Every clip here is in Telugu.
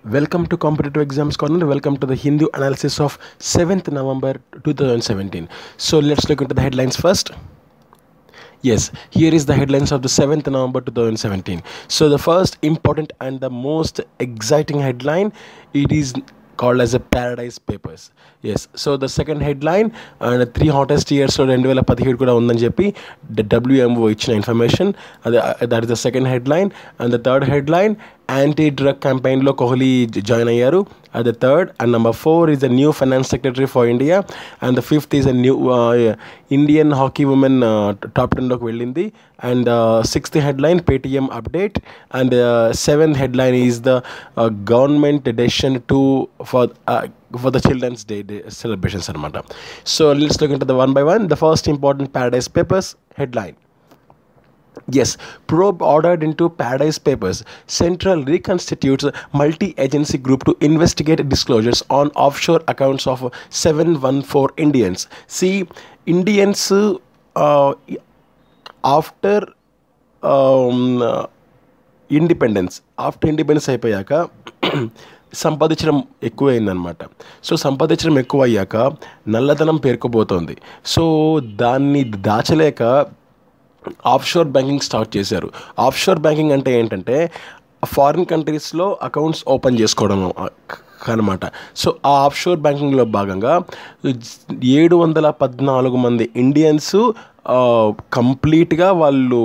Welcome to Competitive Exams Corner. Welcome to the Hindu analysis of 7th November 2017. So let's look into the headlines first. Yes, here is the headlines of the 7th November 2017. So the first important and the most exciting headline it is called as a paradise papers yes so the second headline and three hottest ఇయర్స్లో రెండు వేల పదిహేడు కూడా ఉందని చెప్పి డబ్ల్యూఎంఓ ఇచ్చిన ఇన్ఫర్మేషన్ అదే that is the second headline and the third headline anti drug క్యాంపెయిన్లో కోహ్లీ జాయిన్ అయ్యారు అది third and number four is the new finance secretary for India and the fifth is a new Indian hockey women top టెన్లోకి వెళ్ళింది and sixth headline Paytm update and seventh headline is the government decision to for for the children's day, day celebrations anamata so let's look into the one by one the first important paradise papers headline Yes, probe ordered into Paradise Papers. Central reconstitutes multi-agency group to investigate disclosures on offshore accounts of 714 Indians. See, Indians uh, after um, independence after independence అయిపోయాక సంపాదించడం ఎక్కువైందనమాట సో సంపాదించడం ఎక్కువ అయ్యాక నల్లధనం పేరుకోబోతోంది సో దాన్ని దాచలేక ఆఫ్షోర్ బ్యాంకింగ్ స్టార్ట్ చేశారు ఆఫ్షోర్ బ్యాంకింగ్ అంటే ఏంటంటే ఫారిన్ కంట్రీస్లో అకౌంట్స్ ఓపెన్ చేసుకోవడం అనమాట సో ఆ ఆఫ్షోర్ బ్యాంకింగ్లో భాగంగా ఏడు వందల పద్నాలుగు మంది ఇండియన్స్ కంప్లీట్గా వాళ్ళు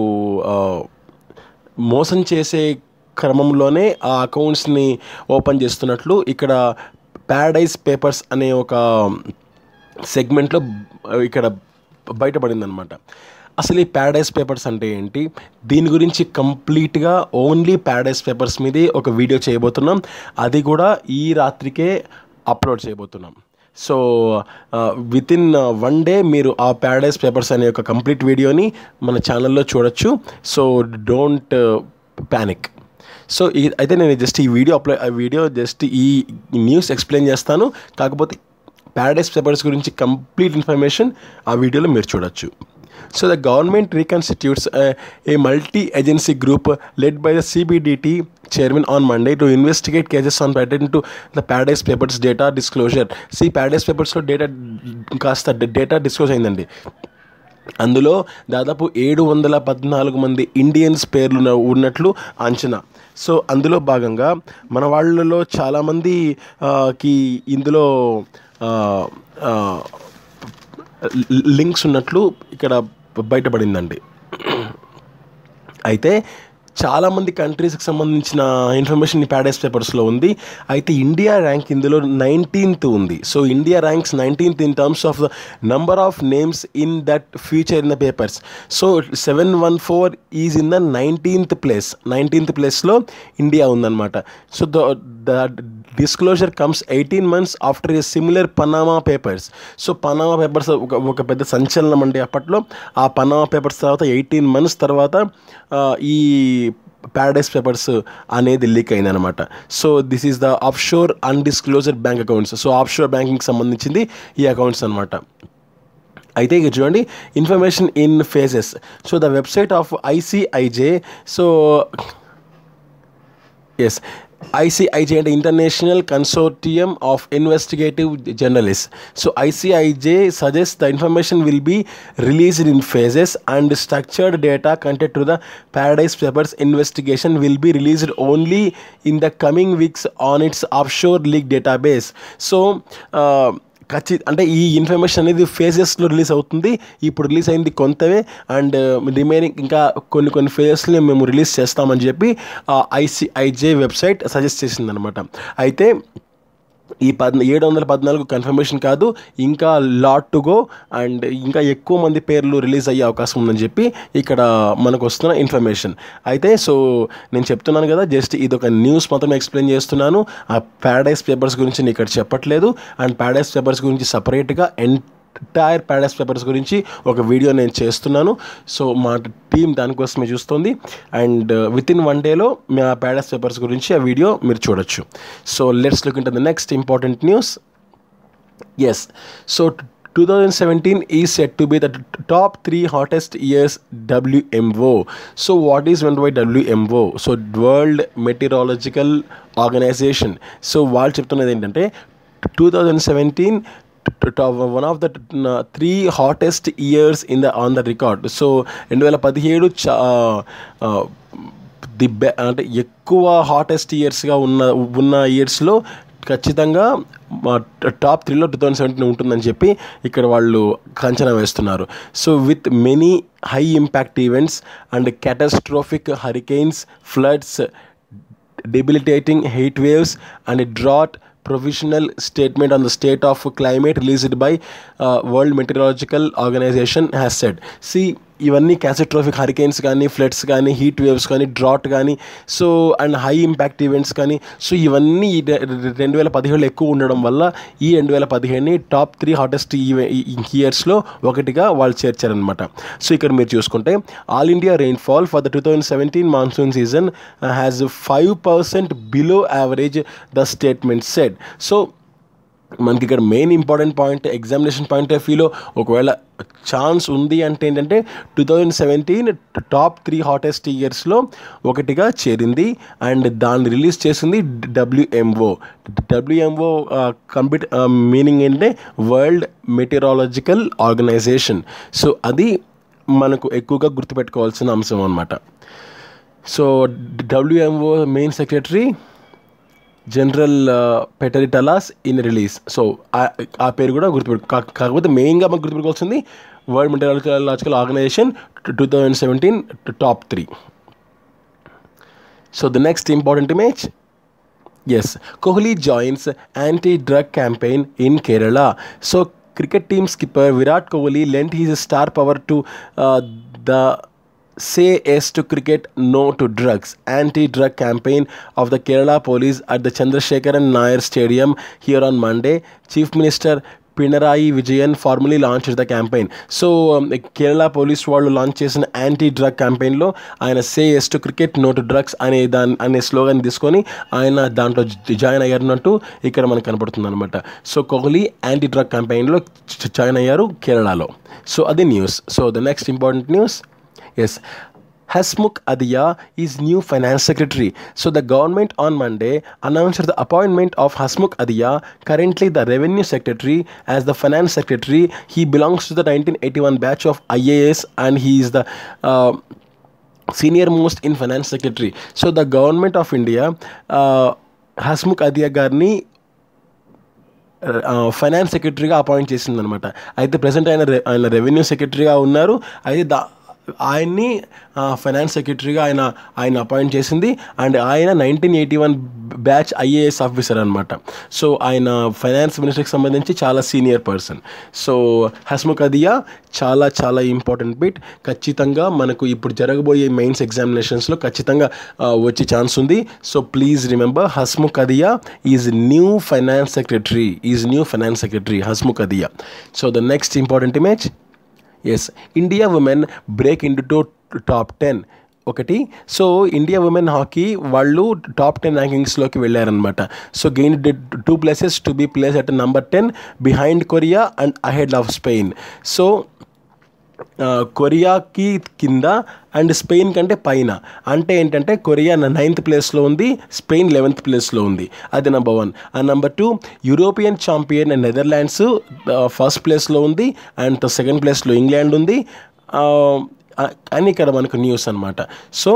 మోసం చేసే క్రమంలోనే ఆ అకౌంట్స్ని ఓపెన్ చేస్తున్నట్లు ఇక్కడ ప్యారడైజ్ పేపర్స్ అనే ఒక సెగ్మెంట్లో ఇక్కడ బయటపడిందనమాట అసలు ఈ ప్యారడైజ్ పేపర్స్ అంటే ఏంటి దీని గురించి కంప్లీట్గా ఓన్లీ ప్యారడైజ్ పేపర్స్ మీదే ఒక వీడియో చేయబోతున్నాం అది కూడా ఈ రాత్రికే అప్లోడ్ చేయబోతున్నాం so with in one day మీరు ఆ ప్యారడైజ్ పేపర్స్ అనే ఒక కంప్లీట్ వీడియోని మన ఛానల్లో చూడొచ్చు సో డోంట్ ప్యానిక్ సో ఈ అయితే నేను జస్ట్ ఈ వీడియో అప్లై వీడియో జస్ట్ ఈ న్యూస్ ఎక్స్ప్లెయిన్ చేస్తాను కాకపోతే ప్యారడైస్ పేపర్స్ గురించి కంప్లీట్ ఇన్ఫర్మేషన్ ఆ వీడియోలో మీరు చూడొచ్చు so the government reconstitutes a multi agency group led by the CBDT chairman on Monday to investigate cases on pertaining to the Paradise Papers data disclosure see Paradise పేపర్స్లో డేటా కాస్త డేటా డిస్క్లోజ్ అయిందండి అందులో దాదాపు ఏడు వందల పద్నాలుగు మంది ఇండియన్స్ పేర్లు ఉన్నట్లు అంచనా సో అందులో భాగంగా మన వాళ్ళలో చాలామందికి ఇందులో లింక్స్ ఉన్నట్లు ఇక్కడ బయటపడిందండి అయితే చాలామంది కంట్రీస్కి సంబంధించిన ఇన్ఫర్మేషన్ ఈ ప్యాడైస్ పేపర్స్లో ఉంది అయితే ఇండియా ర్యాంక్ ఇందులో నైన్టీన్త్ ఉంది so India ranks nineteenth in terms of the number of names in that feature in the papers so seven one four is in the nineteenth place nineteenth ప్లేస్లో ఇండియా ఉందన్నమాట so the the disclosure comes eighteen months after a similar Panama Papers so Panama Papers ఒక ఒక పెద్ద సంచలనం అండి అప్పట్లో ఆ పనామా పేపర్స్ తర్వాత ఎయిటీన్ మంత్స్ తర్వాత ఈ ప్యారడైస్ పేపర్స్ అనేది లీక్ అయిందనమాట so this is the offshore undisclosed bank accounts so offshore బ్యాంకింగ్కి సంబంధించింది ఈ అకౌంట్స్ అనమాట అయితే ఇక చూడండి information in phases so the website of ICIJ so yes ICIJ and International Consortium of Investigative Journalists. So ICIJ suggests the information will be released in phases and structured data connected to the Paradise Papers investigation will be released only in the coming weeks on its offshore leak database. So uh, ఖచ్చి అంటే ఈ ఇన్ఫర్మేషన్ అనేది ఫేజెస్లో రిలీజ్ అవుతుంది ఇప్పుడు రిలీజ్ అయింది కొంతవే అండ్ రిమైనింగ్ ఇంకా కొన్ని కొన్ని ఫేజెస్ని మేము రిలీజ్ చేస్తామని చెప్పి ఐసిఐజే వెబ్సైట్ సజెస్ట్ చేసిందనమాట అయితే ఈ పద్ ఏడు వందల పద్నాలుగు కన్ఫర్మేషన్ కాదు ఇంకా లాట్ టు గో అండ్ ఇంకా ఎక్కువ మంది పేర్లు రిలీజ్ అయ్యే అవకాశం ఉందని చెప్పి ఇక్కడ మనకు వస్తున్న ఇన్ఫర్మేషన్ అయితే సో నేను చెప్తున్నాను కదా జస్ట్ ఇది ఒక న్యూస్ మొత్తం ఎక్స్ప్లెయిన్ చేస్తున్నాను ఆ ప్యారడైస్ పేపర్స్ గురించి నేను ఇక్కడ చెప్పట్లేదు అండ్ ప్యారడైస్ పేపర్స్ గురించి సపరేట్గా ఎన్ ఎంటైర్ ప్యారడైస్ పేపర్స్ గురించి ఒక వీడియో నేను చేస్తున్నాను సో మా టీం దానికోసమే చూస్తుంది అండ్ విత్ ఇన్ వన్ డేలో మా ప్యారడైస్ పేపర్స్ గురించి ఆ వీడియో మీరు చూడొచ్చు so let's look into the next important news yes so 2017 is said to be the t- top three hottest years WMO. So, what is meant by WMO? So, World Meteorological Organization. So, వాళ్ళు చెప్తున్నది ఏంటంటే two thousand seventeen one of the three hottest years in the on the record so రెండు వేల పదిహేడు చా ది బె అంటే ఎక్కువ హాటెస్ట్ ఇయర్స్గా ఉన్న ఉన్న ఇయర్స్లో ఖచ్చితంగా మా టాప్ త్రీలో టూ థౌజండ్ సెవెంటీన్ ఉంటుందని చెప్పి ఇక్కడ వాళ్ళు అంచనా వేస్తున్నారు so with many high impact events and catastrophic hurricanes floods debilitating heat waves and a drought provisional statement on the state of climate released by uh, world meteorological organization has said see ఇవన్నీ క్యాసట్రోఫిక్ హరికెయిన్స్ కానీ ఫ్లడ్స్ కానీ హీట్ వేవ్స్ కానీ డ్రాట్ కానీ so and high impact events కానీ సో ఇవన్నీ ఈ రె- రె- రెండు వేల పదిహేడులో ఎక్కువ ఉండడం వల్ల ఈ రెండు వేల పదిహేడుని టాప్ త్రీ హాటెస్ట్ ఇయర్స్లో ఒకటిగా వాళ్ళు చేర్చారనమాట సో ఇక్కడ మీరు చూసుకుంటే all India rainfall for the two thousand seventeen monsoon season has five percent below average the statement said so మనకి ఇక్కడ main important point examination point of వ్యూలో ఒకవేళ ఛాన్స్ ఉంది అంటే ఏంటంటే two thousand seventeen top three hottest ఇయర్స్లో ఒకటిగా చేరింది అండ్ దాన్ని రిలీజ్ చేసింది డబ్ల్యూఎంఓ డబ్ల్యూఎంఓ కంప్లీట్ మీనింగ్ ఏంటంటే వరల్డ్ మెటీరాలజికల్ ఆర్గనైజేషన్ సో అది మనకు ఎక్కువగా గుర్తుపెట్టుకోవాల్సిన అంశం అనమాట so WMO main secretary general పెటరిటలాస్ in release so ఆ పేరు కూడా గుర్తుపెట్టు కా- కాకపోతే మెయిన్గా మనకు గుర్తుపెట్టుకోవాల్సింది World Meteorological Organization two thousand seventeen top three so the next important image yes Kohli joins anti drug campaign in Kerala so cricket team skipper Virat Kohli lent his star power to the say yes to cricket no to drugs anti-drug campaign of the kerala police at the chandrasekharan nair stadium here on monday chief minister Pinarayi Vijayan formally launch the campaign so Kerala police వాళ్ళు లాంచ్ చేసిన యాంటీ డ్రగ్ క్యాంపెయిన్లో ఆయన say yes to cricket no to drugs అనే దాని అనే స్లోగన్ తీసుకొని ఆయన దాంట్లో జాయిన్ అయ్యారన్నట్టు ఇక్కడ మనకు కనపడుతుంది అనమాట సో కోహ్లీ యాంటీ డ్రగ్ క్యాంపెయిన్లో జాయిన్ అయ్యారు కేరళలో సో అది news so the next important news Yes. Hasmukh Adhia is new finance secretary. So the government on Monday announced the appointment of Hasmukh Adhia, currently the revenue secretary, as the finance secretary. He belongs to the 1981 batch of IAS and he is the uh, senior most in finance secretary. So the government of India, uh, Hasmukh Adhia గారిని ఫైనాన్స్ సెక్రటరీగా అపాయింట్ చేసింది అనమాట అయితే ప్రజెంట్ ఆయన రె- ఆయన రెవెన్యూ సెక్రటరీగా ఉన్నారు అయితే దా ఆయన్ని ఫైనాన్స్ సెక్రటరీగా ఆయన ఆయన అపాయింట్ చేసింది అండ్ ఆయన nineteen eighty one batch IAS officer అనమాట సో ఆయన ఫైనాన్స్ మినిస్టర్కి సంబంధించి చాలా senior person so Hasmukh Adhia చాలా చాలా ఇంపార్టెంట్ బిట్ ఖచ్చితంగా మనకు ఇప్పుడు జరగబోయే మెయిన్స్ ఎగ్జామినేషన్స్లో ఖచ్చితంగా ఆ, వచ్చే ఛాన్స్ ఉంది so please remember Hasmukh Adhia is new finance secretary is new finance secretary Hasmukh Adhia so the next important image yes India women break into top ten ఒకటి సో ఇండియా ఉమెన్ హాకీ వాళ్ళు టాప్ టెన్ ర్యాంకింగ్స్లోకి వెళ్ళారనమాట so gain two places to be place at number ten behind Korea and ahead of Spain so ఆ, కొరియాకి కింద అండ్ స్పెయిన్ కంటే పైన అంటే ఏంటంటే కొరియా నైన్త్ ప్లేస్లో ఉంది స్పెయిన్ లెవెన్త్ ప్లేస్లో ఉంది అది number one and number two European champion Netherlands first ప్లేస్లో ఉంది అండ్ సెకండ్ ప్లేస్లో ఇంగ్లాండ్ ఉంది ఆ, అని ఇక్కడ మనకు న్యూస్ అనమాట so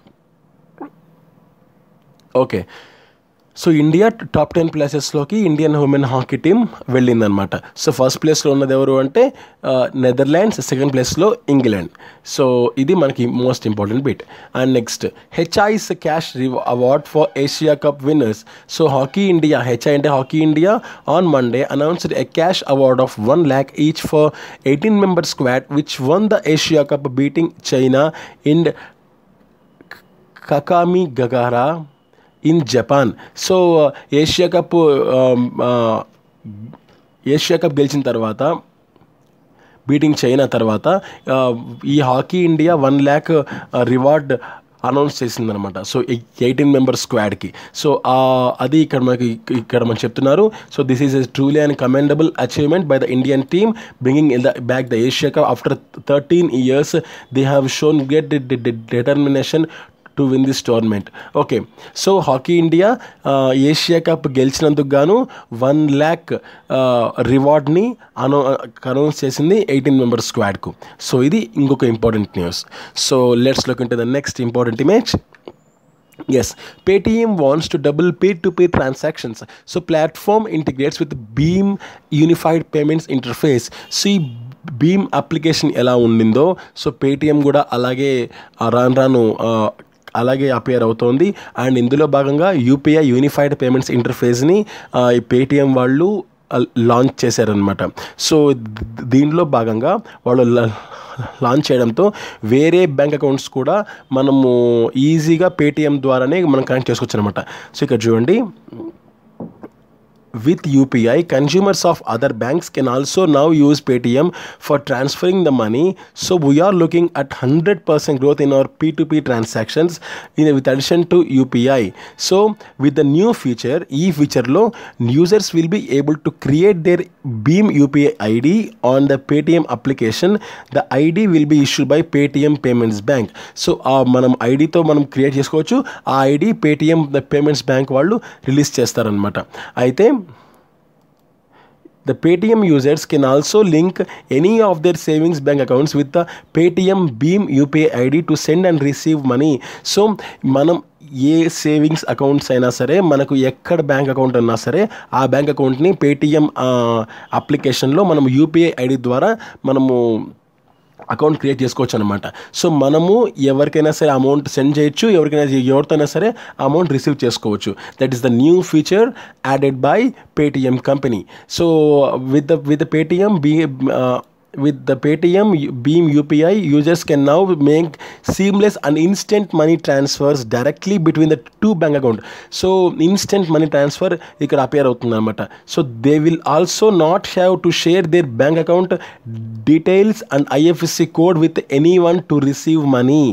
okay so India top ten ప్లేసెస్లోకి ఇండియన్ ఉమెన్ హాకీ టీం వెళ్ళిందనమాట సో ఫస్ట్ ప్లేస్లో ఉన్నది ఎవరు అంటే నెదర్లాండ్స్ సెకండ్ ప్లేస్లో ఇంగ్లాండ్ సో ఇది మనకి most important bit and next HI's cash award for Asia cup winners so hockey India HI అంటే hockey India on Monday announced a cash award of one lakh each for eighteen member squad which won the Asia cup beating China in కకామి Kakamigahara in Japan so Asia cup Asia cup గెలిచిన తర్వాత బీటింగ్ చైనా తర్వాత ఆ, ఈ hockey India one lakh reward announce చేసిందనమాట సో ఎయిటీన్ మెంబర్ స్క్వాడ్కి సో అది ఇక్కడ మనకి ఇక్కడ మనం చెప్తున్నారు so this is a truly and commendable achievement by the Indian team bringing the back the Asia cup after thirteen years they have shown get determination to win this tournament okay so hockey India Asia cup గెలిచినందుకు గాను వన్ ల్యాక్ రివార్డ్ని అనౌ అనౌన్స్ చేసింది ఎయిటీన్ మెంబర్ స్క్వాడ్కు సో ఇది ఇంకొక important news so let's look into the next important image Yes, Paytm wants to double peer-to-peer transactions. So platform integrates with Beam Unified Payments Interface. So ఈ భీమ్ అప్లికేషన్ ఎలా ఉండిందో సో పేటిఎం కూడా అలాగే ఆ రాను రాను ఆ, అలాగే అపేర్ అవుతోంది అండ్ ఇందులో భాగంగా యూపీఐ యూనిఫైడ్ పేమెంట్స్ ఇంటర్ఫేస్ని ఈ పేటిఎం వాళ్ళు లాంచ్ చేశారనమాట సో ద- దీనిలో భాగంగా వాళ్ళు ల- లాంచ్ చేయడంతో వేరే బ్యాంక్ అకౌంట్స్ కూడా మనము ఈజీగా పేటిఎం ద్వారానే మనం కనెక్ట్ చేసుకోవచ్చు అనమాట సో ఇక్కడ చూడండి with UPI, consumers of other banks can also now use Paytm for transferring the money. So we are looking at 100% growth in our P2P transactions in with addition to UPI. So with the new feature, e feature low, users will be able to create their Beam UPI ID on the Paytm application. The ID will be issued by Paytm Payments Bank. So ఆ మనం ఐడితో మనం క్రియేట్ చేసుకోవచ్చు ఆ ఐడి పేటిఎం పేమెంట్స్ బ్యాంక్ వాళ్ళు రిలీజ్ చేస్తారనమాట అయితే The Paytm users can also link any of their savings bank accounts with the Paytm Beam UPI ID to send and receive money. So మనం ఏ సేవింగ్స్ అకౌంట్స్ అయినా సరే మనకు ఎక్కడ బ్యాంక్ అకౌంట్ ఉన్నా సరే ఆ బ్యాంక్ అకౌంట్ని పేటిఎం అప్లికేషన్లో మనం యూపీఐ ఐడి ద్వారా మనము అకౌంట్ క్రియేట్ చేసుకోవచ్చు అనమాట సో మనము ఎవరికైనా సరే అమౌంట్ సెండ్ చేయొచ్చు ఎవరికైనా ఎవరితోనైనా సరే అమౌంట్ రిసీవ్ చేసుకోవచ్చు that is the new feature added by Paytm company so with the with the Paytm be with the Paytm Beam UPI, users can now make seamless and instant money transfers directly between the two bank account. So instant money transfer ఇక్కడ అపేర్ అవుతుంది అనమాట so they will also not have to share their bank account details and IFSC code with anyone to receive money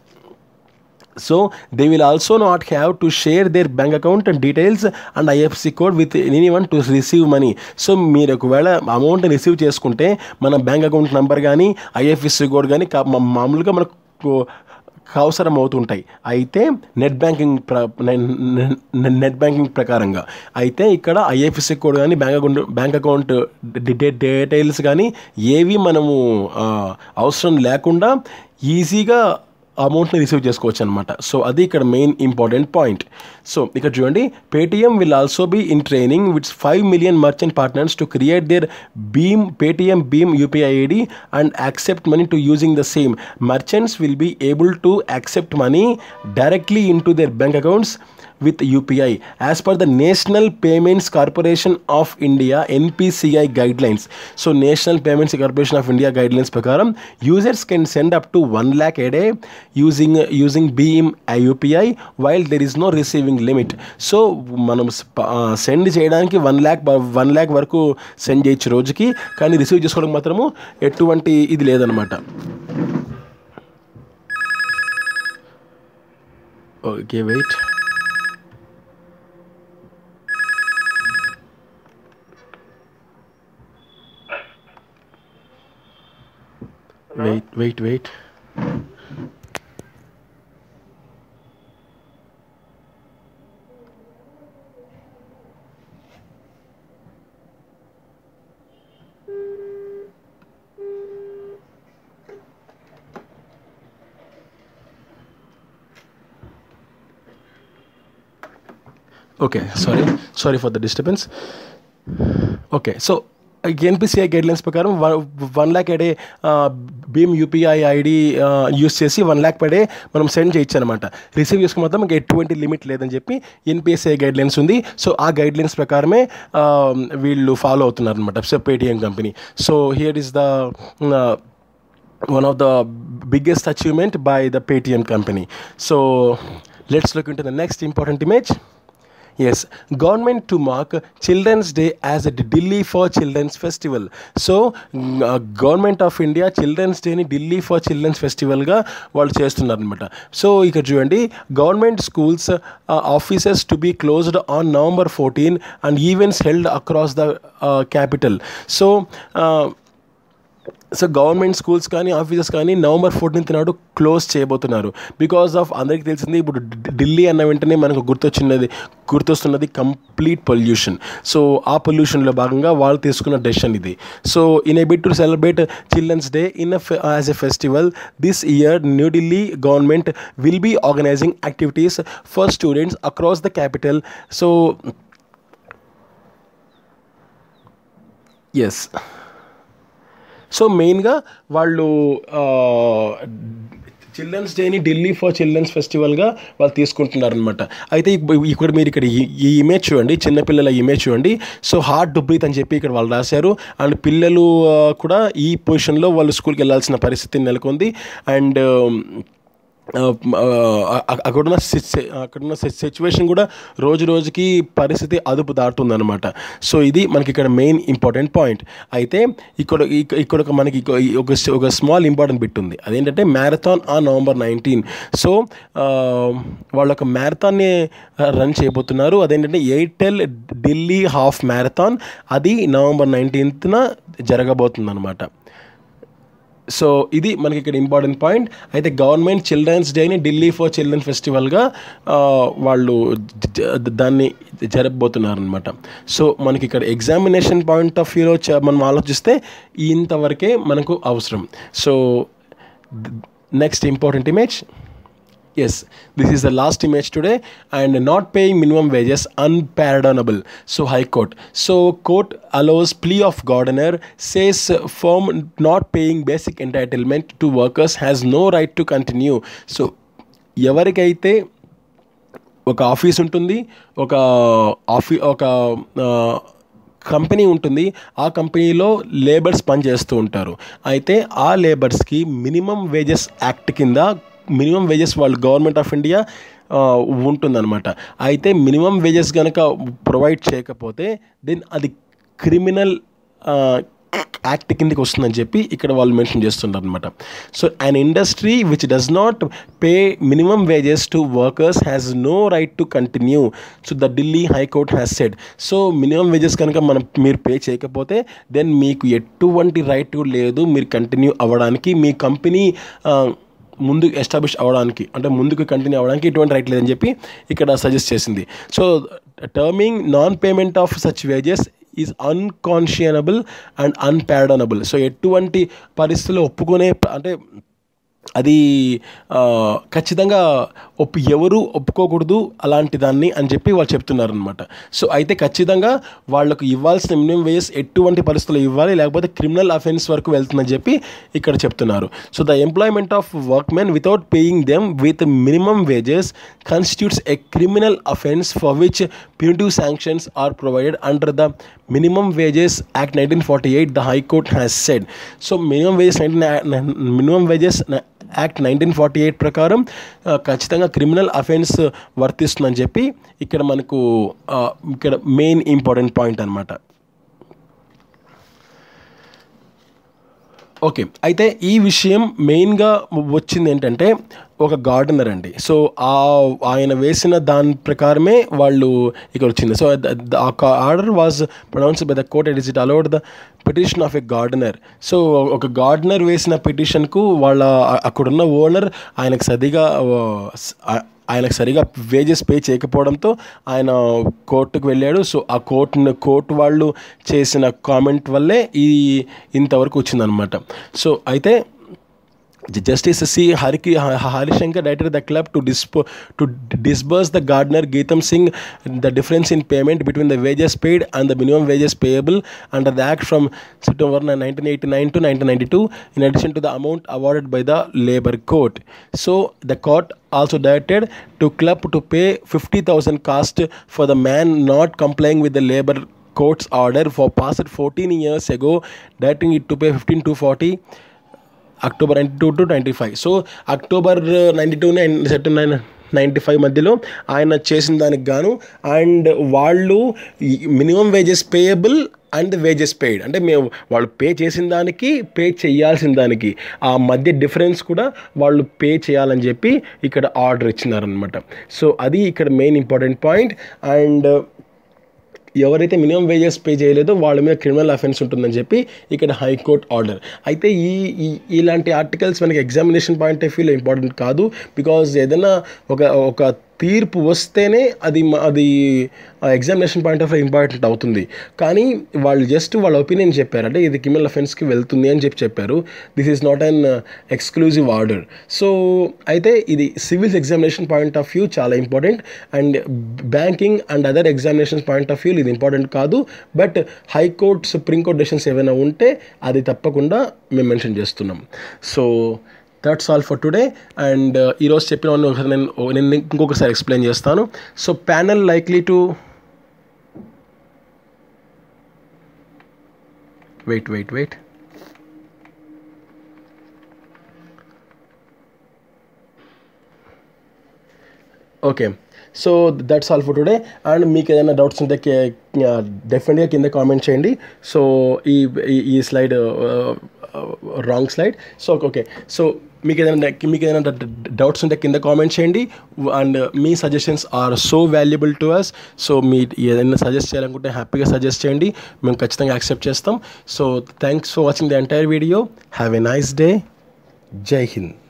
so they will also not have to share their bank account and details and IFC code with anyone to receive money so మీరు ఒకవేళ అమౌంట్ రిసీవ్ చేసుకుంటే మన బ్యాంక్ అకౌంట్ నెంబర్ కానీ ఐఎఫ్ఎస్సి కోడ్ కానీ కా- మా- మామూలుగా మనకు అవసరం అవుతుంటాయి అయితే నెట్ బ్యాంకింగ్ ప్ర నెట్ బ్యాంకింగ్ ప్రకారంగా అయితే ఇక్కడ ఐఎఫ్ఎస్సి కోడ్ కానీ bank account bank account details కానీ ఏవి మనము ఆ, అవసరం లేకుండా ఈజీగా అమౌంట్ని రిసీవ్ చేసుకోవచ్చు అనమాట సో అది ఇక్కడ మెయిన్ ఇంపార్టెంట్ పాయింట్ సో ఇక్కడ చూడండి Paytm will also be in training with five million merchant partners to create their BHIM Paytm BHIM UPI ID and accept money to using the same merchants will be able to accept money directly into their bank accounts with UPI as per the National Payments Corporation of India NPCI guidelines. So National Payments Corporation of India guidelines ప్రకారం users can send up to 1 lakh a day using using Beam UPI while there is no receiving limit. So మనం సెండ్ చేయడానికి వన్ ల్యాక్ వన్ ల్యాక్ వరకు సెండ్ చేయొచ్చు రోజుకి కానీ రిసీవ్ చేసుకోవడానికి మాత్రము ఎటువంటి ఇది లేదనమాట okay wait Wait, wait, wait. Okay, sorry. Sorry for the disturbance. Okay so NPCI guidelines ప్రకారం వన్ ల్యాక్ ఎడే భీమ్ యూపీఐ ఐడి యూస్ చేసి వన్ ల్యాక్ పడే మనం సెండ్ చేయొచ్చు అనమాట రిసీవ్ చేసుకుని మాత్రం ఇంకా ఎటువంటి లిమిట్ లేదని చెప్పి ఎన్పిఎస్ఐ గైడ్లైన్స్ ఉంది సో ఆ గైడ్లైన్స్ ప్రకారమే ఆ, వీళ్ళు ఫాలో అవుతున్నారు అనమాట so Paytm company so here is the one of the biggest achievement by the Paytm company. So let's look into the next important image. Yes, government to mark Children's Day as a Delhi for Children's Festival. So government of India children's డేని ఢిల్లీ ఫర్ చిల్డ్రన్స్ ఫెస్టివల్గా వాళ్ళు చేస్తున్నారు అనమాట సో ఇక్కడ చూడండి government schools offices to be closed on November fourteen and events held across the capital so so government schools కానీ ఆఫీసెస్ కానీ నవంబర్ ఫోర్టీన్త్ నాడు క్లోజ్ చేయబోతున్నారు బికాస్ ఆఫ్ అందరికీ తెలిసింది ఇప్పుడు ఢి- ఢిల్లీ అన్న వెంటనే మనకు గుర్తొచ్చినది గుర్తొస్తున్నది కంప్లీట్ పొల్యూషన్ సో ఆ పొల్యూషన్లో భాగంగా వాళ్ళు తీసుకున్న డెసిషన్ ఇది so in a bit to celebrate children's day in as a festival this year new Delhi government will be organizing activities for students across the capital so yes so మెయిన్గా వాళ్ళు చిల్డ్రన్స్ డేని ఢిల్లీ ఫర్ చిల్డ్రన్స్ ఫెస్టివల్గా వాళ్ళు తీసుకుంటున్నారనమాట అయితే ఇప్పు- ఇక్కడ మీరు ఇక్కడ ఈ- ఈ ఇమేజ్ చూడండి చిన్నపిల్లల ఇమేజ్ చూడండి సో హార్ట్ టు బ్రీత్ అని చెప్పి ఇక్కడ వాళ్ళు రాశారు అండ్ పిల్లలు ఆ, కూడా ఈ పొజిషన్లో వాళ్ళు స్కూల్కి వెళ్ళాల్సిన పరిస్థితి నెలకొంది అండ్ ఆ, ఆ, అక్కడున్న సిచ్- అక్కడున్న సిచ్యువేషన్ కూడా రోజు రోజుకి పరిస్థితి అదుపు దాటుతుందన్నమాట సో ఇది మనకి ఇక్కడ మెయిన్ ఇంపార్టెంట్ పాయింట్ అయితే ఇక్కడ ఇక- ఇక్కడ ఒక మనకి ఇక- ఒక ఒక స్మాల్ ఇంపార్టెంట్ బిట్ ఉంది అదేంటంటే మ్యారథాన్ ఆ నవంబర్ నైన్టీన్ సో వాళ్ళు ఒక మ్యారథాన్ని రన్ చేయబోతున్నారు అదేంటంటే ఎయిర్టెల్ ఢిల్లీ హాఫ్ మ్యారథాన్ అది నవంబర్ నైన్టీన్త్న జరగబోతుంది అనమాట సో ఇది మనకి ఇక్కడ ఇంపార్టెంట్ పాయింట్ అయితే గవర్నమెంట్ చిల్డ్రన్స్ డేని ఢిల్లీ ఫర్ చిల్డ్రన్ ఫెస్టివల్గా వాళ్ళు జ- దాన్ని జరపబోతున్నారు అనమాట సో మనకి ఇక్కడ ఎగ్జామినేషన్ పాయింట్ ఆఫ్ వ్యూలో చ- మనం ఆలోచిస్తే ఇంతవరకే మనకు అవసరం so next important image yes this is the last image today and not paying minimum wages unpardonable so high court so court allows plea of gardener says firm not paying basic entitlement to workers has no right to continue so ఎవరికైతే ఒక ఆఫీస్ ఉంటుంది ఒక ఆఫీ ఒక ఆ, కంపెనీ ఉంటుంది ఆ కంపెనీలో లేబర్స్ పనిచేస్తూ ఉంటారు అయితే ఆ లేబర్స్కి మినిమం వేజెస్ యాక్ట్ కింద మినిమం వేజెస్ వాళ్ళు గవర్నమెంట్ ఆఫ్ ఇండియా ఆ, ఉంటుందన్నమాట అయితే మినిమం వేజెస్ కనుక ప్రొవైడ్ చేయకపోతే దెన్ అది క్రిమినల్ యాక్ట్ కిందకి వస్తుందని చెప్పి ఇక్కడ వాళ్ళు మెన్షన్ చేస్తున్నారు అనమాట so an industry which does not pay minimum wages to workers has no right to continue so the Delhi high court has said so minimum wages కనుక మనం మీరు పే చేయకపోతే దెన్ మీకు ఎటువంటి రైట్ కూడా లేదు మీరు కంటిన్యూ అవ్వడానికి మీ కంపెనీ ముందు ఎస్టాబ్లిష్ అవ్వడానికి అంటే ముందుకు కంటిన్యూ అవ్వడానికి ఎటువంటి రైట్ లేదని చెప్పి ఇక్కడ సజెస్ట్ చేసింది so terming non payment of such wages is unconscionable and unpardonable so ఎటువంటి పరిస్థితుల్లో ఒప్పుకునే అంటే అది ఆ, ఖచ్చితంగా ఒప్పు ఎవరు ఒప్పుకోకూడదు అలాంటి దాన్ని అని చెప్పి వాళ్ళు చెప్తున్నారు అనమాట సో అయితే ఖచ్చితంగా వాళ్ళకు ఇవ్వాల్సిన మినిమం వేజెస్ ఎటువంటి పరిస్థితుల్లో ఇవ్వాలి లేకపోతే క్రిమినల్ అఫెన్స్ వరకు వెళ్తుందని చెప్పి ఇక్కడ చెప్తున్నారు so the employment of workmen without paying them with minimum wages constitutes a criminal offence for which punitive sanctions are provided under the minimum wages act 1948 the high court has said so minimum wages 19 minimum wages act nineteen forty eight ప్రకారం ఆ, ఖచ్చితంగా క్రిమినల్ అఫెన్స్ వర్తిస్తుందని చెప్పి ఇక్కడ మనకు ఆ, ఇక్కడ మెయిన్ ఇంపార్టెంట్ పాయింట్ అనమాట ఓకే అయితే ఈ విషయం మెయిన్గా వచ్చింది ఏంటంటే ఒక గార్డెనర్ అండి సో ఆ ఆయన వేసిన దాని ప్రకారమే వాళ్ళు ఇక్కడ వచ్చింది so order was pronounce by the court it is it allowed the petition of a gardener so ఒక గార్డెనర్ వేసిన పిటిషన్కు వాళ్ళ అక్కడున్న ఓనర్ ఆయనకు సరిగా ఆ, ఆయనకు సరిగా వేజెస్ పే చేయకపోవడంతో ఆయన కోర్టుకు వెళ్ళాడు సో ఆ కోర్టును కోర్టు వాళ్ళు చేసిన కామెంట్ వల్లే ఈ ఇంతవరకు వచ్చిందనమాట సో అయితే Justice C. Hariki, Harishankar directed the club to, dispo, to disburse the gardener Geetam Singh the difference in payment between the wages paid and the minimum wages payable under the Act from September 1989 to 1992, in addition to the amount awarded by the Labour Court. So the court also directed to club to pay 50,000 cost for the man not complying with the Labour Court's order for past 14 years ago, directing it to pay 15 to 40 October ninety two to ninety five so October ninety two September nine ninety five మధ్యలో ఆయన చేసిన దానికి గాను అండ్ వాళ్ళు minimum wages payable and wages paid అంటే మేము వాళ్ళు పే చేసిన దానికి పే చేయాల్సిన దానికి ఆ మధ్య డిఫరెన్స్ కూడా వాళ్ళు పే చేయాలని చెప్పి ఇక్కడ ఆర్డర్ ఇచ్చినారనమాట సో అది ఇక్కడ మెయిన్ ఇంపార్టెంట్ పాయింట్ అండ్ ఎవరైతే మినిమం వేజెస్ పే చేయలేదో వాళ్ళ మీద క్రిమినల్ అఫెన్స్ ఉంటుందని చెప్పి ఇక్కడ హైకోర్ట్ ఆర్డర్ అయితే ఈ ఈ- ఇలాంటి ఆర్టికల్స్ మనకి ఎగ్జామినేషన్ పాయింట్ ఆఫ్ వ్యూలో ఇంపార్టెంట్ కాదు బికాజ్ ఏదైనా ఒక ఒక తీర్పు వస్తేనే అది మ- అది examination point of view important అవుతుంది కానీ వాళ్ళు జస్ట్ వాళ్ళ ఒపీనియన్ చెప్పారు అంటే ఇది క్రిమినల్ అఫెన్స్కి వెళ్తుంది అని చెప్పి చెప్పారు this is not an exclusive order so అయితే ఇది civils examination point of view చాలా important and banking and other examination point of view ఇది ఇంపార్టెంట్ కాదు బట్ హైకోర్ట్ సుప్రీంకోర్ట్ డెసిషన్స్ ఏమైనా ఉంటే అది తప్పకుండా మేము మెన్షన్ చేస్తున్నాం so that's all for today and ఈరోజు చెప్పిన ఒకసారి నేను నేను ఇంకొకసారి ఎక్స్ప్లెయిన్ చేస్తాను so panel likely to wait wait wait okay so that's all for today and మీకు ఏదైనా డౌట్స్ ఉంటే డెఫినెట్గా కింద కామెంట్ చేయండి సో ఈ ఈ- ఈ slide wrong slide so okay so మీకు ఏదైనా మీకు ఏదైనా డౌట్స్ ఉంటే కింద కామెంట్ చేయండి అండ్ మీ suggestions are so valuable to us so మీ ఏదైనా సజెస్ట్ చేయాలనుకుంటే హ్యాపీగా సజెస్ట్ చేయండి మేము ఖచ్చితంగా యాక్సెప్ట్ చేస్తాం so thanks for watching the entire video have a nice day Jai Hind